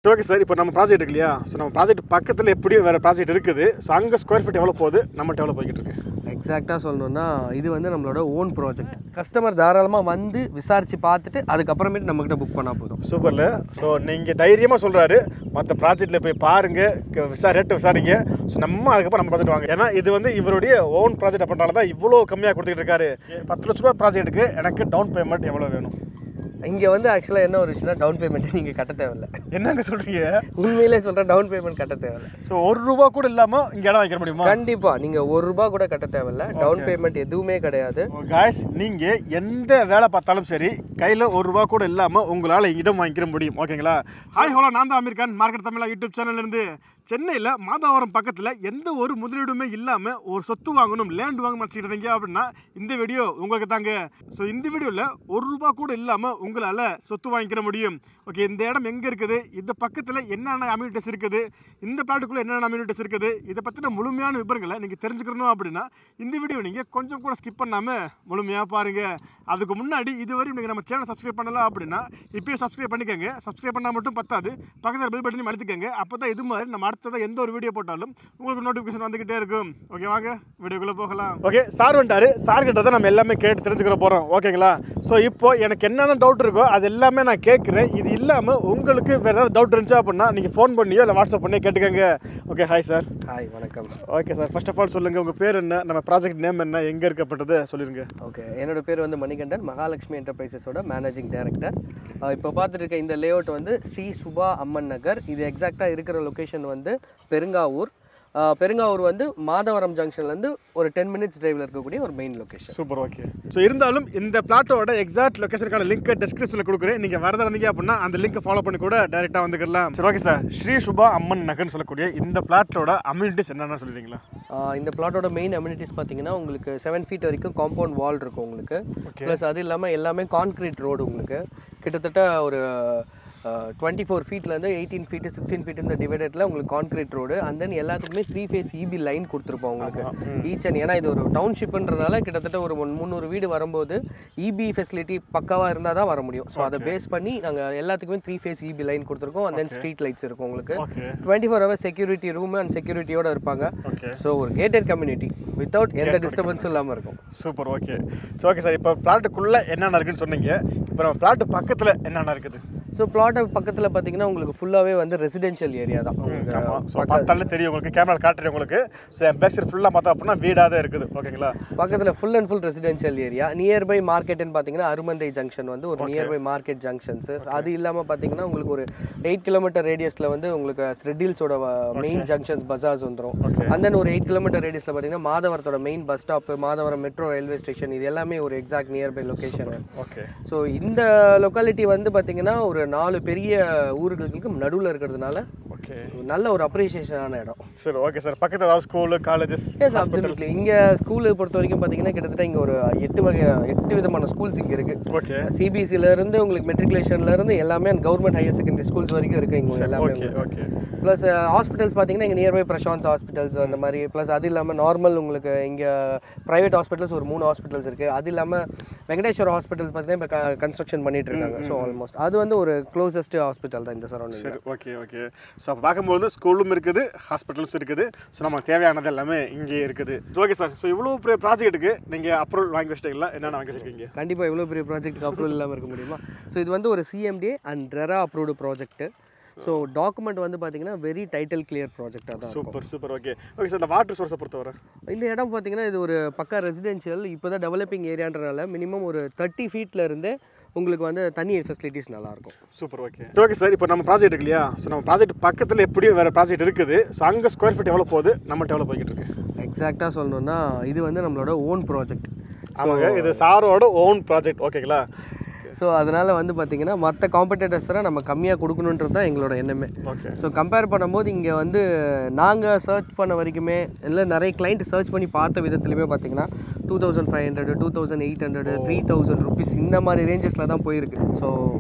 சரி okay sir இப்போ நம்ம ப்ராஜெக்ட் இருக்கு இல்லையா ஸோ நம்ம ப்ராஜெக்ட் பக்கத்தில் எப்படியும் வேறு ப்ராஜெக்ட் இருக்குது ஸோ அங்கே ஸ்கொயர் ஃபீட் எவ்வளோ போகுது நம்மகிட்ட எவ்வளோ போய்கிட்டு இருக்கு எக்ஸாக்டாக சொல்லணும்னா இது வந்து நம்மளோட ஓன் ப்ராஜெக்ட் கஸ்டமர் தாராளமாக வந்து விசாரித்து பார்த்துட்டு அதுக்கப்புறமேட்டு நம்மக்கிட்ட புக் பண்ணால் போதும் சூப்பரில் ஸோ நீங்கள் தைரியமாக சொல்கிறாரு மற்ற ப்ராஜெக்ட்டில் போய் பாருங்கள் விசா ரேட்டு விசாரிங்க ஸோ நம்ம அதுக்கப்புறம் நம்ம ப்ராஜெக்ட் வாங்க ஏன்னா இது வந்து இவருடைய ஓன் ப்ராஜெக்ட் அப்படின்றனால தான் இவ்வளோ கம்மியாக கொடுத்துட்டு இருக்காரு பத்து லட்ச ரூபா ப்ராஜெக்ட்டுக்கு எனக்கு டவுன் பேமெண்ட் எவ்வளோ வேணும் இங்கே வந்து ஆக்சுவலாக என்ன ஒரு விஷயம்னா டவுன் பேமெண்ட் நீங்கள் கட்ட தேவையில்ல என்னங்க சொல்கிறீங்க உண்மையிலே சொல்கிறேன் டவுன் பேமெண்ட் கட்ட தேவையில்ல ஸோ ஒரு ரூபா கூட இல்லாமல் இங்கே இடம் வைக்க முடியுமா கண்டிப்பாக நீங்கள் ஒரு ரூபா கூட கட்ட தேவையில்ல டவுன் பேமெண்ட் எதுவுமே கிடையாது காய்ஸ் நீங்கள் எந்த வேலை பார்த்தாலும் சரி கையில் ஒரு ரூபா கூட இல்லாமல் உங்களால் இடம் வாங்கிக்கிற முடியும் ஓகேங்களா ஹாய் ஹலோ நான் தான் அமீர் கான் மார்க்கெட் தமிழா யூடியூப் சேனல்லேருந்து சென்னையில் மாதாவரம் பக்கத்தில் எந்த ஒரு முதலீடுமே இல்லாமல் ஒரு சொத்து வாங்கணும் லேண்ட் வாங்க நினச்சிட்டு இருந்தீங்க அப்படின்னா இந்த வீடியோ உங்களுக்கு தாங்க ஸோ இந்த வீடியோவில் ஒரு ரூபா கூட இல்லாமல் உங்களால் சொத்து வாங்கிக்கிற முடியும் ஓகே இந்த இடம் எங்கே இருக்குது இந்த பக்கத்தில் என்னென்ன அம்யூனிட்டிஸ் இருக்குது இந்த பிளாட்டுக்குள்ளே என்னென்ன அம்யூனிட்டிஸ் இருக்குது இதை பற்றின முழுமையான விவரங்களை நீங்கள் தெரிஞ்சுக்கணும் அப்படின்னா இந்த வீடியோ நீங்கள் கொஞ்சம் கூட ஸ்கிப் பண்ணாமல் முழுமையாக பாருங்கள் அதுக்கு முன்னாடி இதுவரை நீங்கள் நம்ம சேனல் சப்ஸ்கிரைப் பண்ணலாம் அப்படின்னா இப்போயே சப்ஸ்கிரைப் பண்ணிக்கோங்க சப்ஸ்கிரைப் பண்ணால் மட்டும் பத்தாது பக்கத்தில் பெல் பட்டனையும் அழுத்திக்கோங்க அப்போ தான் இது மாதிரி நம்ம அடுத்ததாக எந்த ஒரு வீடியோ போட்டாலும் உங்களுக்கு நோட்டிஃபிகேஷன் வந்துக்கிட்டே இருக்கும் ஓகே வாங்க வீடியோக்குள்ளே போகலாம் ஓகே சார் வந்துட்டாரு சார் கிட்ட தான் நம்ம எல்லாமே கேட்டு தெரிஞ்சுக்கிற போகிறோம் ஓகேங்களா ஸோ இப்போ எனக்கு என்னென்ன டவுட் இருக்கோ அது எல்லாமே நான் கேட்குறேன் இது இல்லாமல் உங்களுக்கு வேறு ஏதாவது டவுட் இருந்துச்சு அப்படின்னா நீங்கள் ஃபோன் பண்ணியோ இல்லை வாட்ஸ்அப் பண்ணியோ கேட்டுக்கோங்க ஓகே ஹாய் சார் ஹாய் வணக்கம் okay sir first of all சொல்லுங்கள் உங்கள் பேர் என்ன நம்ம ப்ராஜெக்ட் நேம் என்ன எங்கே இருக்கப்பட்டது சொல்லிடுங்க ஓகே என்னோட பேர் வந்து மணிகண்டன் மகாலட்சுமி என்டர்பிரைசஸோட மேனேஜிங் டைரக்டர் இப்போ பார்த்துட்டு இருக்க இந்த லேஅவுட் வந்து ஸ்ரீ சுபா அம்மன் நகர் இது எக்ஸாக்டாக இருக்கிற லொக்கேஷன் வந்து பெருங்காவூர் அஹ், பெருங்காவூர் வந்து மாதவரம் ஜங்ஷன்லேருந்து ஒரு டென் மினிட்ஸ் டிரைவில் இருக்கக்கூடிய ஒரு main location super okay so இருந்தாலும் இந்த பிளாட்டோட எக்ஸாக்ட் லொகேஷனுக்கான லிங்க் டிஸ்கிரிப்ஷனில் கொடுக்குறேன் நீங்கள் வரதா இருந்தீங்க அப்படின்னா அந்த லிங்க் ஃபாலோ பண்ணி கூட டேரெக்டாக வந்துக்கலாம் சரி ஓகே சார் ஸ்ரீ சுபா அம்மன் நகர்னு சொல்லக்கூடிய இந்த பிளாட்டோட அம்யூனிட்டிஸ் என்னென்ன சொல்லிடுறீங்களா இந்த பிளாட்டோட மெயின் அம்யூனிட்டிஸ் பார்த்தீங்கன்னா உங்களுக்கு செவன் ஃபீட் வரைக்கும் காம்பவுண்ட் வால் இருக்கும் உங்களுக்கு ப்ளஸ் அது இல்லாமல் எல்லாமே கான்க்ரீட் ரோடு உங்களுக்கு கிட்டத்தட்ட ஒரு டுவெண்ட்டி ஃபோர் ஃபீட்லேருந்து எயிட்டீன் ஃபீட்டு சிக்ஸ்டீன் ஃபீட் இந்த டிவைடேட்டில் உங்களுக்கு கான்க்ரீட் ரோடு அண்ட் தென் எல்லாத்துக்குமே த்ரீ ஃபேஸ் இபி லைன் கொடுத்துருப்போம் உங்களுக்கு ஈச் அண்ட் ஏன்னா இது ஒரு டவுன்ஷிப்ன்றனால கிட்டத்தட்ட ஒரு ஒன் முந்நூறு வீடு வரும்போது இபி ஃபெசிலிட்டி பக்காவாக இருந்தால் தான் வர முடியும் ஸோ அதை பேஸ் பண்ணி நாங்கள் எல்லாத்துக்குமே த்ரீ ஃபேஸ் இபி லைன் கொடுத்துருக்கோம் அண்ட் தென் ஸ்ட்ரீட் லைட்ஸ் இருக்கும் உங்களுக்கு okay twenty four hour security room and செக்யூரிட்டியோட இருப்பாங்க ஓகே ஸோ ஒரு கேட்டட் கம்யூனிட்டி வித்தவுட் எந்த டிஸ்டர்பன்ஸும் இல்லாமல் இருக்கும் super okay so okay sir இப்போ பிளாட்டுக்குள்ளே என்னென்ன இருக்குன்னு சொன்னீங்க இப்போ நம்ம பிளாட்டு பக்கத்தில் என்னென்ன இருக்குது ஸோ பிளாட் பக்கத்தில் பார்த்தீங்கன்னா உங்களுக்கு ஃபுல்லாகவே வந்து ரெசிடென்ஷியல் ஏரியா தான் உங்களுக்கு ஆமாம் ஸோ பார்த்தாலே தெரியும் உங்களுக்கு கேமரா காட்டுறேன் உங்களுக்கு ஸோ என் பேக் சைடு ஃபுல்லாக பார்த்தா அப்படின்னா வீடாக தான் இருக்குது ஓகேங்களா பக்கத்தில் full and full residential area nearby மார்க்கெட்னு பார்த்தீங்கன்னா அருமந்தை ஜங்ஷன் வந்து ஒரு நியர்பை மார்க்கெட் ஜங்ஷன்ஸ் அது இல்லாமல் பார்த்தீங்கன்னா உங்களுக்கு ஒரு எயிட் கிலோமீட்டர் ரேடியஸில் வந்து உங்களுக்கு ஸ்ரெட்டில்ஸோட மெயின் ஜங்ஷன்ஸ் பஜார்ஸ் வந்துடும் Okay. அண்ட் தென் ஒரு எயிட் கிலோமீட்டர் ரேடியஸில் பார்த்தீங்கன்னா மாதவரத்தோட main bus stop Madhavaram metro railway station இது எல்லாமே ஒரு exact nearby location okay so இந்த லொக்காலிட்டி வந்து பார்த்தீங்கன்னா ஒரு நாலு பெரிய ஊர்களுக்கு நடுவில் இருக்கிறதுனால ஓகே ஒரு நல்ல ஒரு அப்ரிசியேஷனான இடம் சரி ஓகே சார் பக்கத்தில் ஏதாவது ஸ்கூலு காலேஜஸ் எஸ் அப்சல்யூட்லி இங்கே ஸ்கூலு பொறுத்த வரைக்கும் பார்த்தீங்கன்னா கிட்டத்தட்ட இங்கே ஒரு எட்டு வகை எட்டு விதமான ஸ்கூல்ஸ் இங்கே இருக்குது ஓகே சிபிஎஸ்சிலேருந்து உங்களுக்கு மெட்ரிகுலேஷன்லேருந்து எல்லாமே கவர்மெண்ட் ஹையர் செகண்டரி ஸ்கூல்ஸ் வரைக்கும் இருக்குது இங்கே எல்லாமே ஓகே ஓகே ப்ளஸ் ஹாஸ்பிட்டல்ஸ் பார்த்தீங்கன்னா இங்கே நியர்பை பிரசாந்த் ஹாஸ்பிட்டல்ஸ் அந்த மாதிரி ப்ளஸ் அது இல்லாமல் நார்மல் உங்களுக்கு இங்கே ப்ரைவேட் ஹாஸ்பிட்டல்ஸ் ஒரு மூணு ஹாஸ்பிட்டல்ஸ் இருக்குது அது இல்லாமல் வெங்கடேஸ்வர ஹாஸ்பிட்டல்ஸ் பார்த்தீங்கன்னா இப்போ கன்ஸ்ட்ரக்ஷன் பண்ணிட்டு இருக்காங்க ஸோ ஆல்மோஸ்ட் அது வந்து ஒரு க்ளோசஸ்ட் ஹாஸ்பிட்டல் தான் இந்த சரௌண்டிங் சரி ஓகே ஓகே ஸோ அப்போ பார்க்கும்போது ஸ்கூலும் இருக்குது ஹாஸ்பிட்டல்ஸ் இருக்குது ஸோ நமக்கு தேவையானது எல்லாமே இங்கே இருக்குது ஓகே சார் ஸோ இவ்வளோ பெரிய ப்ராஜெக்ட்டுக்கு நீங்கள் அப்ரூவல் வாங்கி வச்சிட்டீங்களா என்னென்ன வாங்கி வச்சிருக்கீங்க கண்டிப்பாக எவ்வளோ பெரிய ப்ராஜெக்ட்டுக்கு அப்ரூவல் இல்லாமல் இருக்க முடியுமா ஸோ இது வந்து ஒரு CMDA and RERA approved project so document வந்து பார்த்தீங்கன்னா வெரி டைட்டில் கிளியர் ப்ராஜெக்டாக தான் இருக்கும் super super okay okay sir இந்த வாட்டர் சோர்ஸை பொறுத்தவரை இந்த இடம் பார்த்தீங்கன்னா இது ஒரு பக்கா ரெசிடென்ஷியல் இப்போ தான் டெவலப்பிங் ஏரியான்றனால மினிமம் ஒரு தேர்ட்டி ஃபீட்ல இருந்தே உங்களுக்கு வந்து தண்ணி ஃபெசிலிட்டிஸ் நல்லாயிருக்கும் சூப்பர் ஓகே ஓகே சார் இப்போ நம்ம ப்ராஜெக்ட் இருக்கு இல்லையா ஸோ நம்ம ப்ராஜெக்ட் பக்கத்தில் எப்படியும் வேறு ப்ராஜெக்ட் இருக்குது ஸோ அங்கே ஸ்கொயர் ஃபீட் எவ்வளோ போகுது நம்மகிட்ட எவ்வளோ போய்கிட்டு இருக்கு எக்ஸாக்டாக சொல்லணும்னா இது வந்து நம்மளோட ஓன் ப்ராஜெக்ட் ஆமாங்க இது சாரோட ஓன் ப்ராஜெக்ட் ஓகேங்களா ஸோ அதனால் வந்து பார்த்தீங்கன்னா மற்ற காம்படேட்டர்ஸரை நம்ம கம்மியாக கொடுக்கணுன்றது தான் எங்களோட எண்ணமே ஓகே ஸோ கம்பேர் பண்ணும்போது இங்கே வந்து நாங்கள் சர்ச் பண்ண வரைக்குமே இல்லை நிறைய கிளைண்ட் சர்ச் பண்ணி பார்த்த விதத்துலையுமே பார்த்தீங்கன்னா two thousand five hundred two thousand eight hundred three thousand rupees இந்த மாதிரி ரேஞ்சஸில் தான் போயிருக்கு ஸோ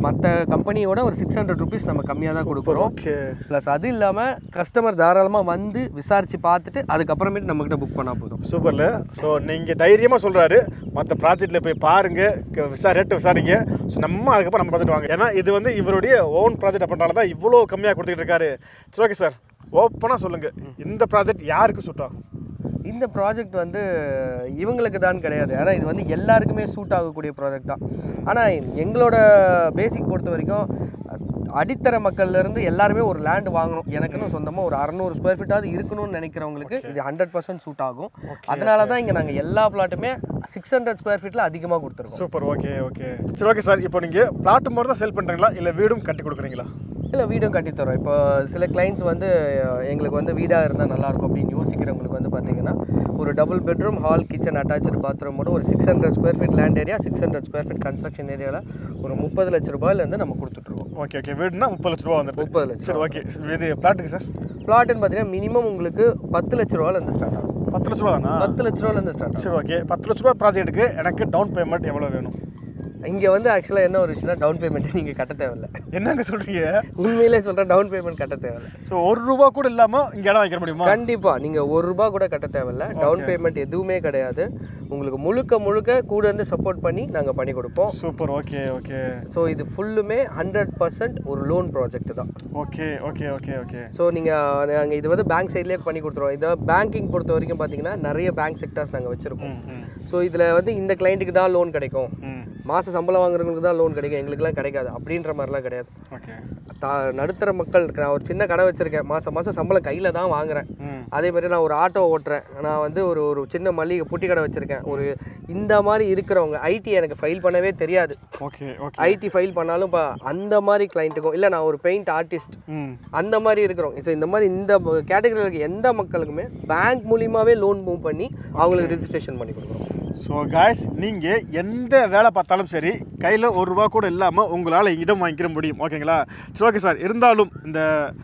மற்ற கம்பெனியோட ஒரு சிக்ஸ் ஹண்ட்ரட் ருபீஸ் நம்ம கம்மியாக தான் கொடுக்குறோம் ஓகே ப்ளஸ் அது இல்லாமல் கஸ்டமர் தாராளமாக வந்து விசாரித்து பார்த்துட்டு அதுக்கப்புறமேட்டு நம்மக்கிட்ட புக் பண்ணால் போதும் சூப்பர்ல ஸோ நீங்கள் தைரியமாக சொல்கிறாரு மற்ற ப்ராஜெக்ட்டில் போய் பாருங்க க- விசா ரேட்டு விசாரிங்க ஸோ நம்ம அதுக்கப்புறம் நம்ம ப்ராஜெக்ட் வாங்க ஏன்னா இது வந்து இவருடைய ஓன் ப்ராஜெக்ட் அப்படினால தான் இவ்வளோ கம்மியாக கொடுத்துக்கிட்டு இருக்காரு சரி ஓகே சார் ஓப்பனாக சொல்லுங்கள் இந்த ப்ராஜெக்ட் யாருக்கு சூட் ஆகும் இந்த ப்ராஜெக்ட் வந்து இவங்களுக்கு தான் கிடையாது ஏன்னா இது வந்து எல்லாருக்குமே சூட் ஆகக்கூடிய ப்ராஜெக்ட் தான் ஆனால் எங்களோட பேசிக் பொறுத்த வரைக்கும் அடித்தர மக்கள்ல இருந்து எல்லாருமே ஒரு லேண்ட் வாங்கணும் எனக்குன்னு சொந்தமாக ஒரு அறநூறு ஸ்கொயர் ஃபீட்டாவது இருக்கணும்னு நினைக்கிறவங்களுக்கு இது ஹண்ட்ரட் பர்சன்ட் சூட் ஆகும் அதனால தான் இங்கே நாங்கள் எல்லா பிளாட்டுமே சிக்ஸ் ஹண்ட்ரட் ஸ்கொயர் ஃபீட்டில் அதிகமாக கொடுத்துருக்கோம் சூப்பர் ஓகே ஓகே சரி ஓகே சார் இப்போ நீங்கள் பிளாட்டு மாதிரி தான் செல் பண்ணுறீங்களா இல்லை வீடும் கட்டி கொடுக்குறீங்களா இல்லை வீடும் கட்டித்தரோம் இப்போ சில கிளைண்ட்ஸ் வந்து அஹ், எங்களுக்கு வந்து வீடாக இருந்தால் நல்லாயிருக்கும் அப்படின்னு யோசிக்கிறவங்களுக்கு வந்து பார்த்தீங்கன்னா ஒரு double bedroom hall kitchen attach பாத்ரூமோட ஒரு six hundred square feet land area six hundred square feet construction ஏரியாவில் ஒரு முப்பது லட்ச ரூபாயிலேருந்து நம்ம கொடுத்துட்ருக்கோம் ஓகே ஓகே வீடுனா முப்பது லட்ச ரூபா வந்துருக்கு முப்பது லட்சம் சரி ஓகே இது பிளாட்டுக்கு சார் பிளாட்னு பார்த்தீங்கன்னா மினிமம் உங்களுக்கு பத்து லட்ச ரூபாயிலேருந்து ஸ்டார்ட் ஆகும் பத்து லட்ச ரூபா தானா பத்து லட்ச ரூபாயிலேருந்து ஸ்டார்ட் ஆகும் சரி ஓகே பத்து லட்ச ரூபா ப்ராஜெக்ட்டுக்கு எனக்கு டவுன் பேமெண்ட் எவ்வளோ வேணும் இங்கே வந்து ஆக்சுவலாக என்ன ஒரு விஷயம்னா டவுன் பேமெண்ட் நீங்கள் கட்ட தேவையில்ல என்னங்க சொல்கிறீங்க உண்மையிலே சொல்கிறேன் டவுன் பேமெண்ட் கட்ட தேவையில்ல ஸோ ஒரு ரூபா கூட இல்லாமல் இங்கே இடம் வைக்க முடியுமா கண்டிப்பாக நீங்கள் ஒரு ரூபா கூட கட்ட தேவையில்ல டவுன் பேமெண்ட் எதுவுமே கிடையாது உங்களுக்கு முழுக்க முழுக்க கூட இருந்து சப்போர்ட் பண்ணி நாங்கள் பண்ணி கொடுப்போம் சூப்பர் ஓகே ஓகே ஸோ இது ஃபுல்லுமே ஹண்ட்ரட் பர்சன்ட் ஒரு லோன் ப்ராஜெக்ட் தான் okay okay okay okay so நீங்கள் நாங்கள் இது வந்து பேங்க் சைட்லேயே பண்ணி கொடுத்துருவோம் இதை பேங்கிங் பொறுத்த வரைக்கும் பார்த்தீங்கன்னா நிறைய பேங்க் செக்டர்ஸ் நாங்கள் வச்சுருக்கோம் ம் ம் ஸோ இதில் வந்து இந்த கிளைண்ட்டுக்கு தான் லோன் கிடைக்கும் ம் மாத சம்பளம் வாங்குறவங்களுக்கு தான் லோன் கிடைக்கும் எங்களுக்குலாம் கிடைக்காது அப்படின்ற மாதிரிலாம் கிடையாது ஓகே தா நடுத்தர மக்கள் இருக்கு. நான் ஒரு சின்ன கடை வச்சுருக்கேன் மாதம் மாதம் சம்பளம் கையில் தான் வாங்குறேன் ம் அதே மாதிரி நான் ஒரு ஆட்டோ ஓட்டுறேன் நான் வந்து ஒரு ஒரு சின்ன மளிகை புட்டி கடை வச்சுருக்கேன் ஒரு இந்த மாதிரி இருக்கிறவங்க ஐடி எனக்கு ஃபைல் பண்ணவே தெரியாது ஓகே ஓகே ஐடி ஃபைல் பண்ணாலும் இப்போ அந்த மாதிரி கிளைண்ட்டுக்கும் இல்லை நான் ஒரு பெயிண்ட் ஆர்டிஸ்ட் ம் அந்த மாதிரி இருக்கிறோம் ஸோ இந்த மாதிரி இந்த கேட்டகரியில் இருக்க எந்த மக்களுக்குமே பேங்க் மூலியமாகவே லோன் மூவ் பண்ணி அவங்களுக்கு ரெஜிஸ்ட்ரேஷன் பண்ணி கொடுக்குறோம் ஸோ காய்ஸ் நீங்கள் எந்த வேலை பார்த்தாலும் சரி கையில் ஒரு ரூபா கூட இல்லாமல் உங்களால் இடம் வாங்கிக்கிற முடியும் ஓகேங்களா சரி ஓகே சார் இருந்தாலும் இந்த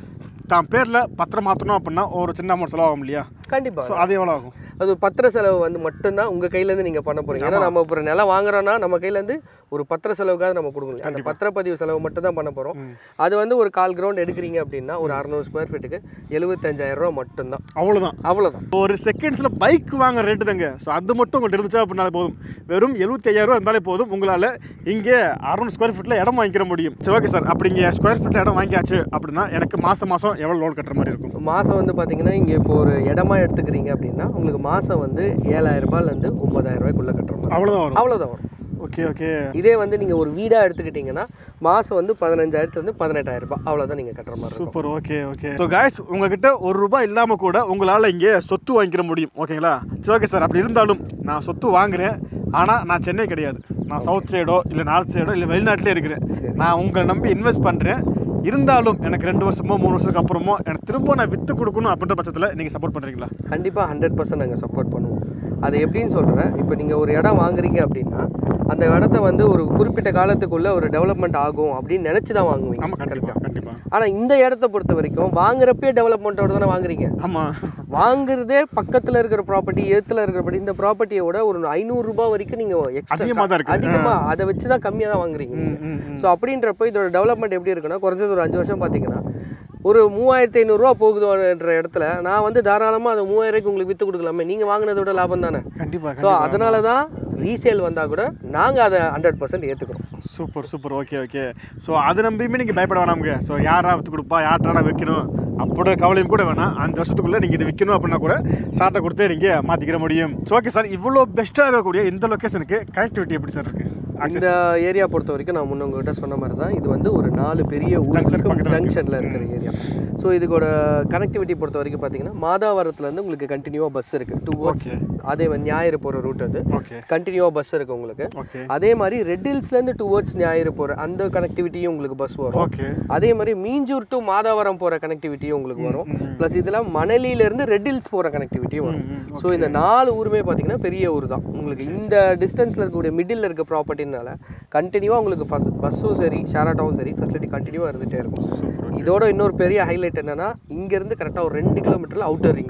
தான் பேரில் பத்திரம் மாற்றணும் அப்படின்னா ஒரு சின்ன அமௌண்ட் செலவாகும் இல்லையா கண்டிப்பாக ஸோ அது எவ்வளோ ஆகும் அது பத்திர செலவு வந்து மட்டும்தான் உங்கள் கையிலேருந்து நீங்கள் பண்ண போகிறீங்க ஏன்னா நம்ம இப்போ ஒரு நிலம் வாங்குறோன்னா நம்ம கையிலேருந்து ஒரு பத்திர செலவுக்காக நம்ம கொடுக்கணும் அந்த பத்திரப்பதிவு செலவு மட்டும் தான் பண்ண போகிறோம் அது வந்து ஒரு கால் கிரவுண்ட் எடுக்கிறீங்க அப்படின்னா ஒரு அறநூறு ஸ்கொயர் ஃபீட்டுக்கு எழுபத்தஞ்சாயிரம் ரூபா மட்டும்தான் அவ்வளோதான் அவ்வளோதான் ஒரு செகண்ட்ஸில் பைக் வாங்குற ரேட்டு தாங்க ஸோ அது மட்டும் உங்கள்கிட்ட இருந்துச்சா அப்படின்னாலே போதும் வெறும் எழுபத்தி ஐயாயிரம் இருந்தாலே போதும் உங்களால் இங்கே அறுநூறு ஸ்கொயர் ஃபீட்டில் இடம் வாங்கிக்கிற முடியும் சரி ஓகே சார் அப்படி இங்கே ஸ்கொயர் ஃபீட்டில் இடம் வாங்கியாச்சு அப்படின்னா எனக்கு மாதம் மாதம் எவ்வளோ லோன் கட்டுற மாதிரி இருக்கும் மாதம் வந்து பார்த்தீங்கன்னா இங்கே இப்போ ஒரு இடமா எடுத்துக்கிறீங்க அப்படின்னா உங்களுக்கு மாதம் வந்து ஏழாயிரம் ரூபாயிலேருந்து ஒன்பதாயிரம் ரூபாய்க்குள்ளே கட்டுற மாதிரி அவ்வளோதான் வரும் அவ்வளோதான் வரும் ஓகே ஓகே இதே வந்து நீங்கள் ஒரு வீடாக எடுத்துக்கிட்டிங்கன்னா மாதம் வந்து பதினஞ்சாயிரத்துலேருந்து பதினெட்டாயிரம் ரூபாய் அவ்வளோதான் நீங்கள் கட்டுற மாதிரி இருக்கும் super okay okay so guys உங்ககிட்ட ஒரு ரூபாய் இல்லாமல் கூட உங்களால் இங்கே சொத்து வாங்கிக்கிற முடியும் ஓகேங்களா சரி ஓகே சார் அப்படி இருந்தாலும் நான் சொத்து வாங்குறேன் ஆனால் நான் சென்னை கிடையாது நான் சவுத் சைடோ இல்லை நார்த் சைடோ இல்லை வெளிநாட்டிலே இருக்கிறேன் சரி. நான் உங்களை நம்பி இன்வெஸ்ட் பண்ணுறேன் இருந்தாலும் எனக்கு ரெண்டு வருஷமோ மூணு வருஷத்துக்கு அப்புறமோ எனக்கு திரும்ப நான் விற்று கொடுக்கணும் அப்படின்ற பட்சத்தில் நீங்கள் சப்போர்ட் பண்ணுறீங்களா கண்டிப்பாக ஹண்ட்ரட் பர்சன்ட் நாங்கள் சப்போர்ட் பண்ணுவோம் அது எப்படின்னு சொல்கிறேன் இப்போ நீங்கள் ஒரு இடம் வாங்குறீங்க அப்படின்னா அந்த இடத்த வந்து ஒரு குறிப்பிட்ட காலத்துக்குள்ளே ஒரு டெவலப்மெண்ட் ஆகும் அப்படின்னு நினச்சி தான் வாங்குவீங்க ஆமாம் கண்டிப்பாக கண்டிப்பாக ஆனால் இந்த இடத்த பொறுத்த வரைக்கும் வாங்குறப்பே டெவலப்மெண்ட்டோட தானே வாங்குறீங்க ஆமாம் வாங்குறதே பக்கத்தில் இருக்கிற ப்ராப்பர்ட்டி எத்துல இருக்கிற ப்ராப்பர்ட்டி இந்த ப்ராப்பர்ட்டியோட ஒரு ஐநூறுரூபா வரைக்கும் நீங்கள் அதிகமாக தான் இருக்குது அதிகமாக அதை வச்சு தான் கம்மியாக தான் வாங்குறீங்க ம் ம் ம். ஸோ அப்படின்றப்போ இதோட டெவலப்மெண்ட் எப்படி இருக்குன்னா குறைஞ்சது ஒரு அஞ்சு வருஷம் பார்த்தீங்கன்னா ஒரு மூவாயிரத்தி ஐநூறுரூவா போகுதுன்ற இடத்துல நான் வந்து தாராளமாக அந்த மூவாயிரூவாய்க்கு உங்களுக்கு விற்று கொடுக்கலாமே நீங்கள் வாங்கினதோட லாபம் தானே கண்டிப்பாக ஸோ அதனால தான் ரீசேல் வந்தால் கூட நாங்கள் அதை ஹண்ட்ரட் பர்சன்ட் ஏற்றுக்கிறோம் super super okay okay so அதை நம்பியுமே நீங்கள் பயப்பட வேணாமுங்க ஸோ யாரா விற்று கொடுப்பா யார்ட்டா நான் வைக்கணும் அப்படி கவலையும் கூட வேணாம் அஞ்சு வருஷத்துக்குள்ளே நீங்கள் இது விற்கணும் அப்படின்னா கூட சார்ட்டை கொடுத்து நீங்கள் மாற்றிக்கிற முடியும் ஸோ ஓகே சார் இவ்வளோ பெஸ்ட்டாக இருக்கக்கூடிய இந்த லொக்கேஷனுக்கு கனெக்டிவிட்டி எப்படி சார் இருக்குது இந்த ஏரியா பொறுத்த வரைக்கும் நான் முன்ன உங்ககிட்ட சொன்ன மாதிரி தான் இது வந்து ஒரு நாலு பெரிய ஊருக்கு பக்கத்துல ஜங்ஷனில் இருக்கிற ஏரியா ஸோ இதுக்கோட கனெக்டிவிட்டி பொறுத்த வரைக்கும் பார்த்தீங்கன்னா மாதாவரத்துலேருந்து உங்களுக்கு கண்டினியூவாக பஸ் இருக்குது டூ ஹவர்ஸ் அதே மாதிரி ஞாயிறு போகிற ரூட் அது ஓகே கண்டினியூவாக பஸ் இருக்குது உங்களுக்கு ஓகே அதே மாதிரி ரெட் ஹில்ஸ்லேருந்து டூ ஹவர்ஸ் ஞாயிறு போகிற அந்த கனெக்டிவிட்டியும் உங்களுக்கு பஸ் வரும் ஓகே அதே மாதிரி மீஞ்சூர் டு மாதாவரம் போகிற கனெக்டிவிட்டியும் உங்களுக்கு வரும் ப்ளஸ் இதில் மணலியிலேருந்து ரெட் ஹில்ஸ் போகிற கனெக்டிவிட்டியும் வரும் ஸோ இந்த நாலு ஊருமே பார்த்தீங்கன்னா பெரிய ஊர் தான் உங்களுக்கு இந்த டிஸ்டன்ஸில் இருக்கக்கூடிய மிடில் இருக்க ப்ராப்பர்ட்டினால கண்டினியூவாக உங்களுக்கு ஃபஸ்ட் பஸ்ஸும் சரி ஷேர் ஆட்டோவும் சரி ஃபெசிலிட்டி கண்டினியூவாக இருந்துகிட்டே இருக்கும் இதோட இன்னொரு பெரிய ஹைலைட் என்னன்னா இங்கேருந்து கரெக்டாக ஒரு ரெண்டு கிலோமீட்டரில் outer ring road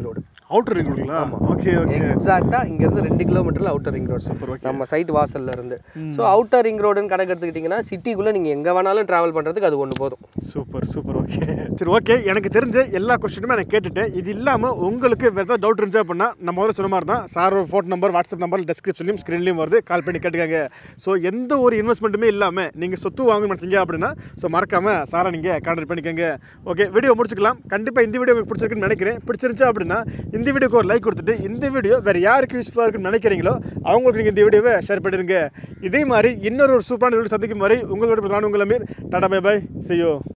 outer ring ரோடுங்களா ஓகே ஓகே எக்ஸாக்டாக இங்கேருந்து ரெண்டு கிலோமீட்டரில் outer ring road super okay நம்ம சைட் வாசல்ல இருந்து ஸோ அவுட்டர் ரிங் ரோடுன்னு கணக்கு எடுத்துக்கிட்டிங்கன்னா சிட்டிக்குள்ளே நீங்கள் எங்கே வேணாலும் ட்ராவல் பண்ணுறதுக்கு அது ஒன்று போதும் சூப்பர் சூப்பர் ஓகே சரி ஓகே எனக்கு தெரிஞ்ச எல்லா கொஸ்டினுமே நான் கேட்டுட்டேன் இது இல்லாமல் உங்களுக்கு வேறு ஏதாவது டவுட் இருந்துச்சு அப்படின்னா நம்ம முதல்ல சொன்ன மாதிரி தான் sir phone number WhatsApp number டெஸ்கிரிப்ஷன்லையும் ஸ்க்ரீன்லையும் வருது கால் பண்ணி கேட்டுக்காங்க ஸோ எந்த ஒரு இன்வெஸ்ட்மெண்ட்டுமே இல்லாமல் நீங்கள் சொத்து வாங்கணும்னு நினச்சிங்க அப்படின்னா ஸோ மறக்காமல் சாரை நீங்கள் கான்டாக்ட் பண்ணிக்கோங்க ஓகே வீடியோ முடிச்சுக்கலாம் கண்டிப்பாக இந்த வீடியோ உங்களுக்கு பிடிச்சிருக்குன்னு நினைக்கிறேன் பிடிச்சிருந்துச்சு அப்படின்னா இந்த வீடியோக்கு ஒரு லைக் கொடுத்துட்டு இந்த வீடியோ வேறு யாருக்கு யூஸ்ஃபுல்லாக இருக்குன்னு நினைக்கிறீங்களோ அவங்களுக்கு நீங்கள் இந்த வீடியோவை ஷேர் பண்ணிடுங்க இதே மாதிரி இன்னொரு ஒரு சூப்பரான வீடியோ சந்திக்கும் மாதிரி உங்களோட பிரதான உங்களை மீர் டாடா பை பை செய்யோ